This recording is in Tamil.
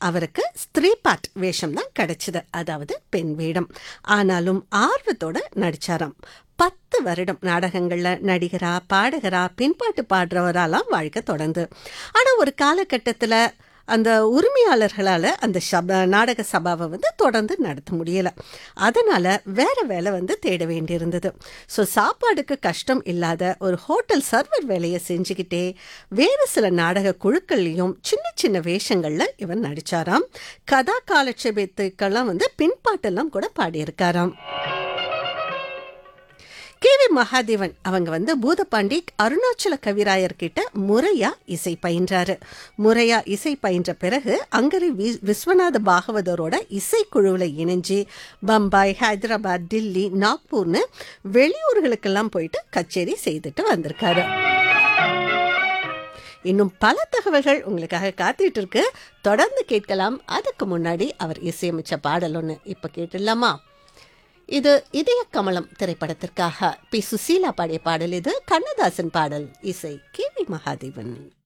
அவருக்கு ஸ்திரீ பாட் வேஷம் தான் கிடைச்சது அதாவது பெண் வேடம் ஆனாலும் ஆர்வத்தோட நடிச்சாராம் பத்து வருடம் நாடகங்கள்ல நடிகரா பாடகரா பின்பாட்டு பாடுறவராலாம் வாழ்க்கை தொடர்ந்து ஆனா ஒரு காலகட்டத்துல அந்த உரிமையாளர்களால் அந்த சப நாடக சபாவை வந்து தொடர்ந்து நடத்த முடியல அதனால வேற வேலை வந்து தேட வேண்டியிருந்தது ஸோ சாப்பாடுக்கு கஷ்டம் இல்லாத ஒரு ஹோட்டல் சர்வர் வேலையை செஞ்சுக்கிட்டே வேறு சில நாடக குழுக்கள்லையும் சின்ன சின்ன வேஷங்கள்ல இவர் நடிச்சாராம் கதா காலட்சேபத்துக்கெல்லாம் வந்து பின்பாட்டெல்லாம் கூட பாடியிருக்காராம் கே வி மகாதேவன் அவங்க வந்து பூதபாண்டி அருணாச்சல கவிராயர் கிட்ட முறையா இசை பயின்றாரு முறையா இசை பயின்ற பிறகு அங்கரி வி- விஸ்வநாத பாகவதரோட இசைக்குழுவில் இணைஞ்சு பம்பாய் ஹைதராபாத் டில்லி நாக்பூர்னு வெளியூர்களுக்கெல்லாம் போயிட்டு கச்சேரி செய்துட்டு வந்திருக்காரு இன்னும் பல தகவல்கள் உங்களுக்காக காத்துட்டு இருக்கு தொடர்ந்து கேட்கலாம் அதுக்கு முன்னாடி அவர் இசையமைச்ச பாடல் ஒன்று இப்போ கேட்டுடலாமா இது இதய கமலம் திரைப்படத்திற்காக பி சுசீலா பாடிய பாடல் இது கண்ணதாசன் பாடல் இசை கே வி மகாதேவன்